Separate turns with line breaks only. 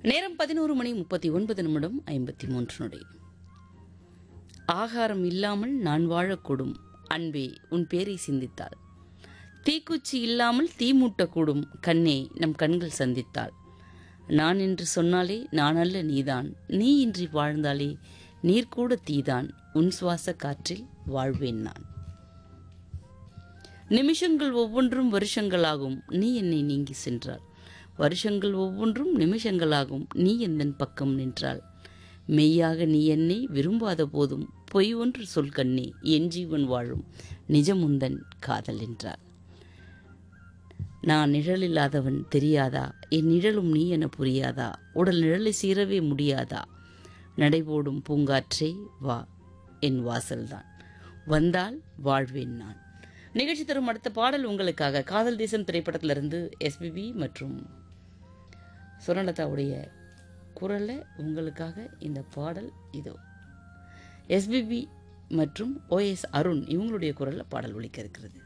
நேரம் பதினோரு மணி முப்பத்தி ஒன்பது நிமிடம் ஐம்பத்தி மூன்று நொடி ஆகாரம் இல்லாமல் நான் வாழக்கூடும் அன்பே உன் பேரை சிந்தித்தாள் தீக்குச்சி இல்லாமல் தீ மூட்டக்கூடும் கண்ணே நம் கண்கள் சந்தித்தாள் நான் என்று சொன்னாலே நான் அல்ல நீதான் நீ இன்றி வாழ்ந்தாலே நீர் கூட தீதான் உன் சுவாச காற்றில் வாழ்வேன் நான் நிமிஷங்கள் ஒவ்வொன்றும் வருஷங்களாகும் நீ என்னை நீங்கி சென்றாள் வருஷங்கள் ஒவ்வொன்றும் நிமிஷங்களாகும் நீ எந்தன் பக்கம் நின்றாள் மெய்யாக நீ என்னை விரும்பாத போதும் பொய் ஒன்று சொல் கண்ணே என் ஜீவன் வாழும் நிஜமுந்தன் காதல் என்றாள் நான் நிழலில்லாதவன் தெரியாதா என் நிழலும் நீ என புரியாதா உடல் நிழலை சீரவே முடியாதா நடைபோடும் பூங்காற்றே வா என் வாசல்தான் வந்தால் வாழ்வேன் நான் நிகழ்ச்சி தரும் அடுத்த பாடல் உங்களுக்காக காதல் தேசம் திரைப்படத்திலிருந்து எஸ்பிபி மற்றும் சுரலதாவுடைய குரலில் உங்களுக்காக இந்த பாடல் இதோ எஸ்பிபி மற்றும் ஓஎஸ் அருண் இவங்களுடைய குரலில் பாடல் ஒலிக்க இருக்கிறது